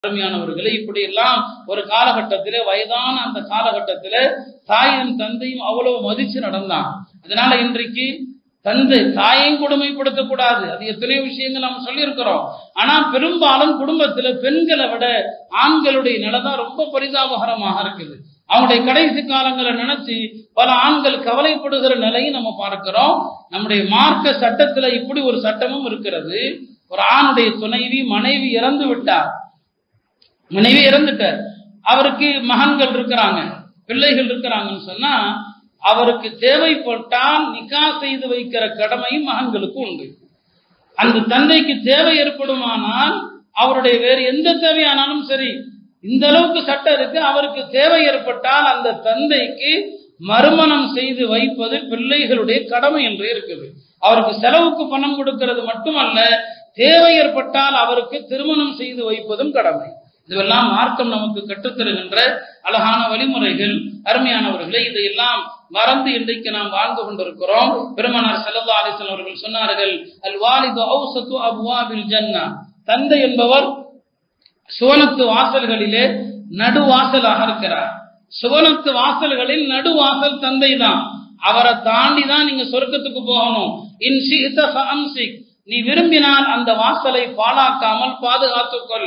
அருமையானவர்களே இப்படி எல்லாம் ஒரு காலகட்டத்திலே வயதான அந்த காலகட்டத்திலே தாயும் தந்தையும் அவ்வளவு மதிச்சு நடந்தான் அதனால இன்றைக்கு தந்தை தாயையும் கொடுமைப்படுத்தக் கூடாது அது எத்தனையோ விஷயங்கள் நாம் சொல்லியிருக்கிறோம் ஆனா பெரும்பாலும் குடும்பத்துல பெண்களை விட ஆண்களுடைய நிலைதான் ரொம்ப பரிதாபகரமாக இருக்குது அவங்களுடைய கடைசி காலங்களை நினைச்சு பல ஆண்கள் கவலைப்படுகிற நிலையை நம்ம பார்க்கிறோம் நம்முடைய மார்க்க சட்டத்துல இப்படி ஒரு சட்டமும் இருக்கிறது ஒரு ஆணுடைய துணைவி மனைவி இறந்து விட்டார் மனைவி இறந்துட்டார் அவருக்கு மகன்கள் இருக்கிறாங்க பிள்ளைகள் இருக்கிறாங்கன்னு சொன்னா அவருக்கு தேவைப்பட்டால் நிக்கா செய்து வைக்கிற கடமையும் மகன்களுக்கு உண்டு அந்த தந்தைக்கு தேவை ஏற்படுமானால் அவருடைய வேறு எந்த தேவையானாலும் சரி இந்த அளவுக்கு சட்டம் இருக்கு அவருக்கு தேவை ஏற்பட்டால் அந்த தந்தைக்கு மறுமணம் செய்து வைப்பது பிள்ளைகளுடைய கடமை என்று இருக்குது அவருக்கு செலவுக்கு பணம் கொடுக்கிறது மட்டுமல்ல தேவை ஏற்பட்டால் அவருக்கு திருமணம் செய்து வைப்பதும் கடமை இதுவெல்லாம் மார்க்கம் நமக்கு கற்றுத்தருகின்ற அழகான வழிமுறைகள் அருமையானவர்களே இதையெல்லாம் மறந்து இன்றைக்கு நாம் வாழ்ந்து கொண்டிருக்கிறோம் பெருமனார் செல்லல்லா அலிசன் அவர்கள் சொன்னார்கள் அல் வாலிது ஔசத்து அபுவாபில் ஜன்னா தந்தை என்பவர் சுவனத்து வாசல்களிலே நடுவாசலாக இருக்கிறார் சுவனத்து வாசல்களில் நடுவாசல் தந்தை தான் அவரை தாண்டி தான் நீங்க சொர்க்கத்துக்கு போகணும் இன் நீ விரும்பினால் அந்த வாசலை பாழாக்காமல் பாதுகாத்துக்கொள்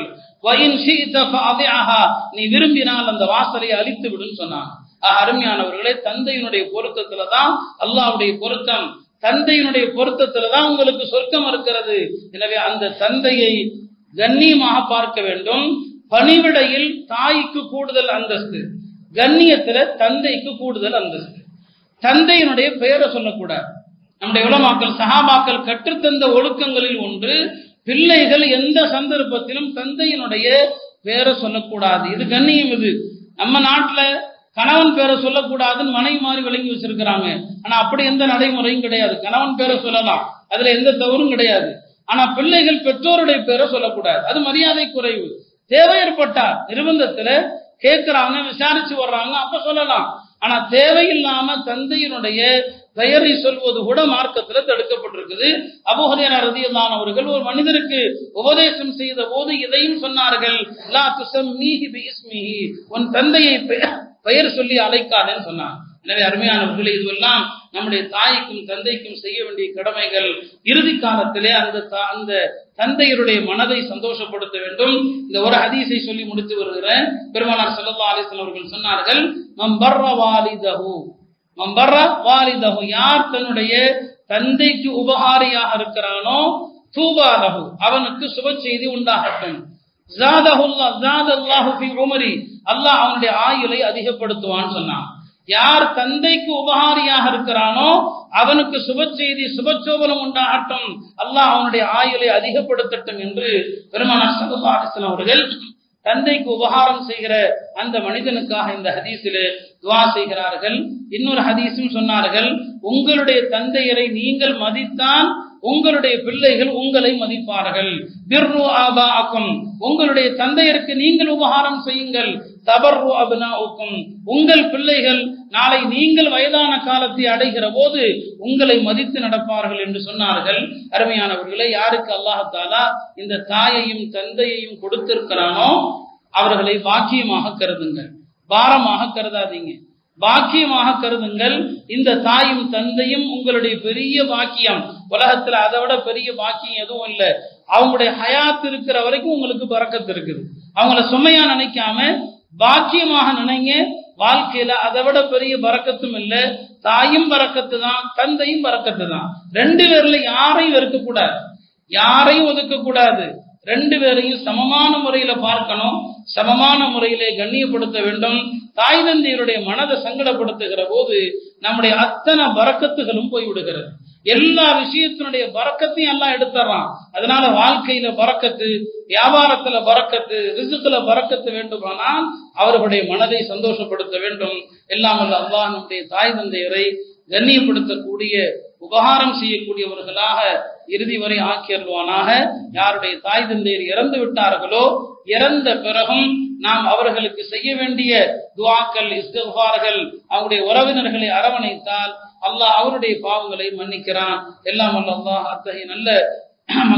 நீ விரும்பினால் அந்த வாசலை அழித்து விடும் சொன்னான் அருமையானவர்களே தந்தையினுடைய பொருத்தத்துல தான் அல்லாவுடைய பொருத்தம் தந்தையினுடைய பொருத்தத்துல தான் உங்களுக்கு சொர்க்கம் இருக்கிறது எனவே அந்த தந்தையை கண்ணியமாக பார்க்க வேண்டும் பணிவிடையில் தாய்க்கு கூடுதல் அந்தஸ்து கண்ணியத்துல தந்தைக்கு கூடுதல் அந்தஸ்து தந்தையினுடைய பெயரை சொல்லக்கூடாது நம்முடைய உலமாக்கள் சகாபாக்கள் கற்றுத்தந்த ஒழுக்கங்களில் ஒன்று பிள்ளைகள் எந்த சந்தர்ப்பத்திலும் தந்தையினுடைய பேரை சொல்லக்கூடாது இது கண்ணியம் இது நம்ம நாட்டுல கணவன் பேரை சொல்லக்கூடாதுன்னு மனைவி மாதிரி விளங்கி வச்சிருக்கிறாங்க ஆனா அப்படி எந்த நடைமுறையும் கிடையாது கணவன் பேரை சொல்லலாம் அதுல எந்த தவறும் கிடையாது ஆனா பிள்ளைகள் பெற்றோருடைய பேரை சொல்லக்கூடாது அது மரியாதை குறைவு தேவை ஏற்பட்டார் நிர்பந்தத்துல கேட்கிறாங்க விசாரிச்சு வர்றாங்க அப்ப சொல்லலாம் ஆனா தேவையில்லாம தந்தையினுடைய பெயரை சொல்வது கூட மார்க்கத்துல தடுக்கப்பட்டிருக்குது அபோஹரேரா ரதியல்லான் அவர்கள் ஒரு மனிதருக்கு உபதேசம் செய்த போது இதையும் சொன்னார்கள் லா துசம்மீஹி பிஇஸ்மிஹி உன் தந்தையை பெயர் சொல்லி அழைக்காதேன்னு சொன்னார் எனவே அருமையானவர்களே இதுவெல்லாம் நம்முடைய தாய்க்கும் தந்தைக்கும் செய்ய வேண்டிய கடமைகள் இறுதி காலத்திலே அந்த அந்த தந்தையருடைய மனதை சந்தோஷப்படுத்த வேண்டும் இந்த ஒரு ஹதீஸை சொல்லி முடித்து வருகிறேன் பெருமானார் சல்லா அலிஸ்லாம் அவர்கள் சொன்னார்கள் மம்பர்ர வாலிதஹு மம்பர்ர வாலிதஹு யார் தன்னுடைய தந்தைக்கு உபகாரியாக இருக்கிறானோ தூபாலஹு அவனுக்கு சுப செய்தி உண்டாகட்டும் அல்லாஹ் அவனுடைய ஆயுளை அதிகப்படுத்துவான்னு சொன்னான் யார் தந்தைக்கு உபகாரியாக இருக்கிறானோ அவனுக்கு சுப செய்தி சுபச்சோபனம் உண்டாகட்டும் அல்லாஹ் அவனுடைய ஆயுளை அதிகப்படுத்தட்டும் என்று பெருமானார் சல்லாஸ்லாம் அவர்கள் தந்தைக்கு உபகாரம் செய்கிற அந்த மனிதனுக்காக இந்த ஹதீஸிலே துவா செய்கிறார்கள் இன்னொரு ஹதீஸும் சொன்னார்கள் உங்களுடைய தந்தையரை நீங்கள் மதித்தான் உங்களுடைய பிள்ளைகள் உங்களை மதிப்பார்கள் பிர்ரு ஆபாக்கும் உங்களுடைய தந்தையருக்கு நீங்கள் உபகாரம் செய்யுங்கள் தபர்ரு அபினாவுக்கும் உங்கள் பிள்ளைகள் நாளை நீங்கள் வயதான காலத்தை அடைகிற போது உங்களை மதித்து நடப்பார்கள் என்று சொன்னார்கள் அருமையானவர்களை யாருக்கு அல்லாஹாலா இந்த தாயையும் தந்தையையும் கொடுத்திருக்கிறானோ அவர்களை பாக்கியமாக கருதுங்கள் பாரமாக கருதாதீங்க பாக்கியமாக கருதுங்கள் இந்த தாயும் தந்தையும் உங்களுடைய பெரிய பாக்கியம் உலகத்துல அதை விட பெரிய பாக்கியம் எதுவும் இல்லை அவங்களுடைய ஹயாத் இருக்கிற வரைக்கும் உங்களுக்கு பறக்கத்து இருக்குது அவங்கள சுமையா நினைக்காம பாக்கியமாக நினைங்க வாழ்க்கையில அதை விட பெரிய பறக்கத்தும் இல்லை தாயும் பறக்கத்து தான் தந்தையும் பறக்கத்து தான் ரெண்டு பேர்ல யாரையும் வெறுக்க கூடாது யாரையும் ஒதுக்க கூடாது ரெண்டு பேரையும் சமமான முறையில பார்க்கணும் சமமான முறையிலே கண்ணியப்படுத்த வேண்டும் தாய் தந்தையருடைய மனதை சங்கடப்படுத்துகிற போது நம்முடைய அத்தனை பறக்கத்துகளும் போய்விடுகிறது எல்லா விஷயத்தினுடைய பறக்கத்தையும் எல்லாம் எடுத்துறான் அதனால வாழ்க்கையில பறக்கத்து வியாபாரத்துல பறக்கத்து ரிசுக்குல பறக்கத்து வேண்டுமானால் அவர்களுடைய மனதை சந்தோஷப்படுத்த வேண்டும் எல்லாம் அல்ல அல்லாஹ் நம்முடைய தாய் தந்தையரை கண்ணியப்படுத்தக்கூடிய உபகாரம் செய்யக்கூடியவர்களாக இறுதி வரை ஆக்கியருவானாக யாருடைய தாய் தந்தையர் இறந்து விட்டார்களோ இறந்த பிறகும் நாம் அவர்களுக்கு செய்ய வேண்டிய துவாக்கள் இஸ்திஃபார்கள் அவருடைய உறவினர்களை அரவணைத்தால் அல்லாஹ் அவருடைய பாவங்களை மன்னிக்கிறான் எல்லாம் அல்ல அல்லாஹ் அத்தகைய நல்ல